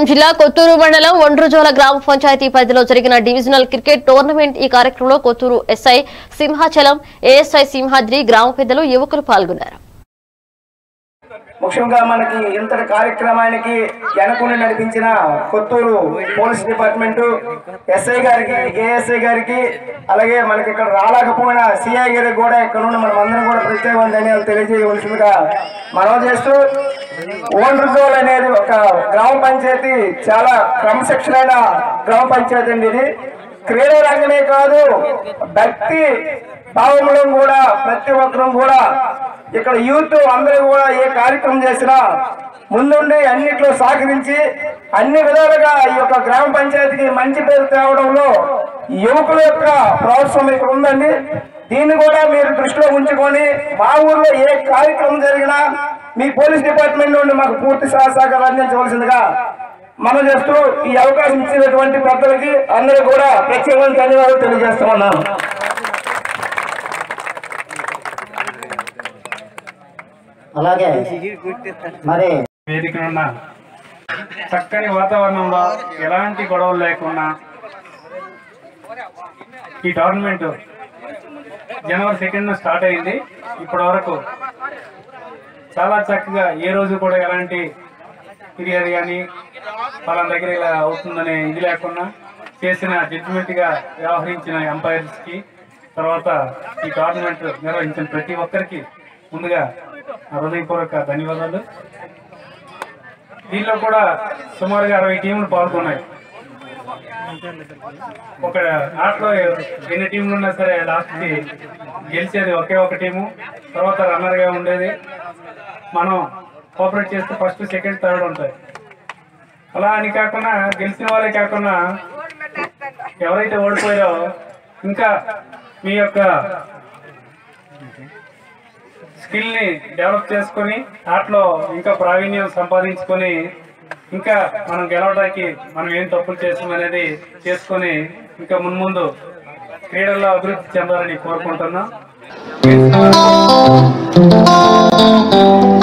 జిల్లా కొత్తూరు మండలం ఒండ్రుజోల గ్రామ పంచాయతీ పరిధిలో జరిగిన డివిజనల్ క్రికెట్ టోర్నమెంట్ ఈ కార్యక్రమంలో కొత్తూరు ఎస్ఐ సింహాచలం ఏఎస్ఐ సింహాద్రి గ్రామ పెద్దలు యువకులు పాల్గొన్నారు ముఖ్యంగా మనకి ఇంతటి కార్యక్రమానికి వెనకుండి నడిపించిన కొత్తూరు పోలీస్ డిపార్ట్మెంట్ ఎస్ఐ గారికి ఏఎస్ఐ గారికి అలాగే మనకి ఇక్కడ రాలేకపోయిన సిఐ గారికి కూడా ఇక్కడ నుండి మనం అందరం కూడా ప్రత్యేకమైన ధన్యవాదాలు తెలియజేయవలసిందిగా మనం చేస్తూ ఓన్ రిజోల్ అనేది ఒక గ్రామ పంచాయతీ చాలా క్రమశిక్షణ గ్రామ పంచాయతీ అండి ఇది క్రీడా రంగమే కాదు భక్తి భావంలో కూడా ప్రతి ఒక్కరూ కూడా ఇక్కడ యూత్ అందరూ కూడా ఏ కార్యక్రమం చేసినా ముందుండి అన్నిట్లో సహకరించి అన్ని విధాలుగా ఈ యొక్క గ్రామ పంచాయతీకి మంచి పేరు తేవడంలో యువకుల యొక్క ప్రోత్సాహం ఇక్కడ ఉందండి దీన్ని కూడా మీరు దృష్టిలో ఉంచుకొని మా ఊర్లో ఏ కార్యక్రమం జరిగినా మీ పోలీస్ డిపార్ట్మెంట్ నుండి మాకు పూర్తి సహాయ సహకారాలు అందించవలసిందిగా మనం చేస్తూ ఈ అవకాశం ఇచ్చినటువంటి పెద్దలకి అందరూ కూడా ప్రత్యేకమైన ధన్యవాదాలు తెలియజేస్తున్నాను అలాగే మరి వేదికనున్న చక్కని వాతావరణంలో ఎలాంటి గొడవలు లేకుండా ఈ టోర్నమెంట్ జనవరి సెకండ్ స్టార్ట్ అయింది ఇప్పటి వరకు చాలా చక్కగా ఏ రోజు కూడా ఎలాంటి ఫిర్యాదు కానీ వాళ్ళ దగ్గర ఇలా అవుతుందనే ఇది లేకుండా చేసిన జడ్జిమెంట్ గా వ్యవహరించిన ఎంపైర్స్ కి తర్వాత ఈ టోర్నమెంట్ నిర్వహించిన ప్రతి ఒక్కరికి ముందుగా నా హృదయపూర్వక ధన్యవాదాలు దీనిలో కూడా సుమారుగా అరవై టీంలు పాల్గొన్నాయి ఒక ఆటలో ఎన్ని టీంలు ఉన్నా సరే లాస్ట్ కి గెలిచేది ఒకే ఒక టీము తర్వాత రన్నర్ గా ఉండేది మనం కోఆపరేట్ చేస్తే ఫస్ట్ సెకండ్ థర్డ్ ఉంటాయి అలా అని కాకుండా గెలిచిన వాళ్ళే కాకుండా ఎవరైతే ఓడిపోయారో ఇంకా మీ యొక్క స్కిల్ ని డెవలప్ చేసుకొని ఆటలో ఇంకా ప్రావీణ్యం సంపాదించుకొని ఇంకా మనం గెలవడానికి మనం ఏం తప్పులు చేసాం అనేది చేసుకొని ఇంకా మున్ముందు క్రీడల్లో అభివృద్ధి చెందాలని కోరుకుంటున్నాం